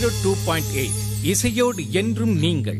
Zero two point eight இசையோடு என்றும் நீங்கள்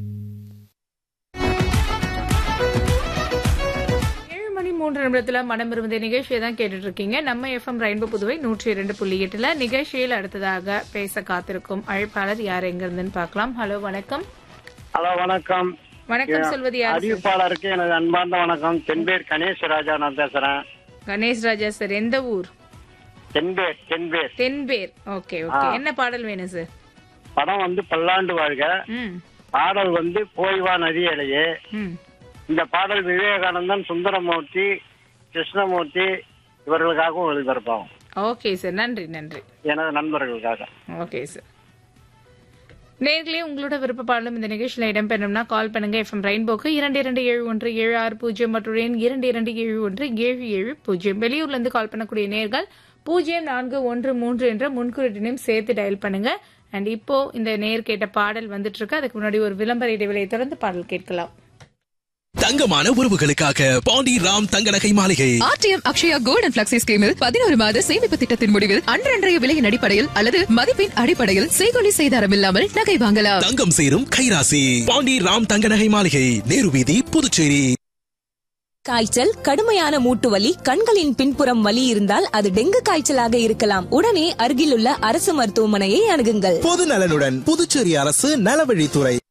ஏழு மணி மூன்று நிமிடத்துல மனம் இருந்த நிகழ்ச்சியை தான் கேட்டுட்டு இருக்கீங்க நம்ம எஃப்எம் ரெயின்போ புதுவை நூற்றி இரண்டு புள்ளி எட்டுல நிகழ்ச்சியில் அடுத்ததாக பேச காத்திருக்கும் அழைப்பாளர் யார் எங்க இருந்துன்னு பார்க்கலாம் ஹலோ வணக்கம் ஹலோ வணக்கம் வணக்கம் சொல்வது யார் சார்? அறிவிப்பாளருக்கு எனது அன்பார்ந்த வணக்கம் தென்பேர் கணேஷ் ராஜா நான் பேசுறேன் கணேஷ் ராஜா சார் எந்த ஊர் தென்பேர் தென்பேர் தென்பேர் ஓகே ஓகே என்ன பாடல் வேணும் சார் படம் வந்து பல்லாண்டு வாழ்க ம் பாடல் வந்து போய்வா நதியலையே ம் இந்த பாடல் விவேகானந்தன் சுந்தரமூர்த்தி கிருஷ்ணமூர்த்தி இவர்களுக்காகவும் ஒளிபரப்பாகும் ஓகே சார் நன்றி நன்றி எனது நண்பர்களுக்காக ஓகே சார் நேர்களே உங்களோட விருப்ப பாடலும் இந்த நிகழ்ச்சியில் இடம்பெறணும்னா கால் பண்ணுங்க எஃப்எம் ரெயின்போக்கு இரண்டு இரண்டு ஏழு ஒன்று ஏழு ஆறு பூஜ்ஜியம் மற்றும் எண் இரண்டு இரண்டு ஏழு ஒன்று ஏழு ஏழு பூஜ்ஜியம் வெளியூர்ல இருந்து கால் பண்ணக்கூடிய நேர்கள் பூஜ்ஜியம் நான்கு ஒன்று மூன்று என்ற முன்குறிட்டினையும் சேர்த்து டயல் பண்ணுங்க அண்ட் இப்போ இந்த நேர் கேட்ட பாடல் வந்துட்டு இருக்கு அதுக்கு முன்னாடி ஒரு விளம்பர இடைவெளியை தொடர்ந்து பாடல் கேட்கலாம் தங்கமான உறவுகளுக்காக பாண்டி ராம் தங்க நகை மாளிகை RTM Akshaya gold and flexi ஸ்கீமில் பதினோரு மாத சேமிப்பு திட்டத்தின் முடிவில் அன்றன்றைய விலையின் அடிப்படையில் அல்லது மதிப்பின் அடிப்படையில் செய்கொலி செய்தாரம் இல்லாமல் நகை வாங்கலாம் தங்கம் சேரும் கைராசி பாண்டி ராம் தங்க நகை மாளிகை நேரு வீதி புதுச்சேரி காய்ச்சல் கடுமையான மூட்டு வலி கண்களின் பின்புறம் வலி இருந்தால் அது டெங்கு காய்ச்சலாக இருக்கலாம் உடனே அருகிலுள்ள அரசு மருத்துவமனையை அணுகுங்கள் பொது நலனுடன் புதுச்சேரி அரசு நலவழித்துறை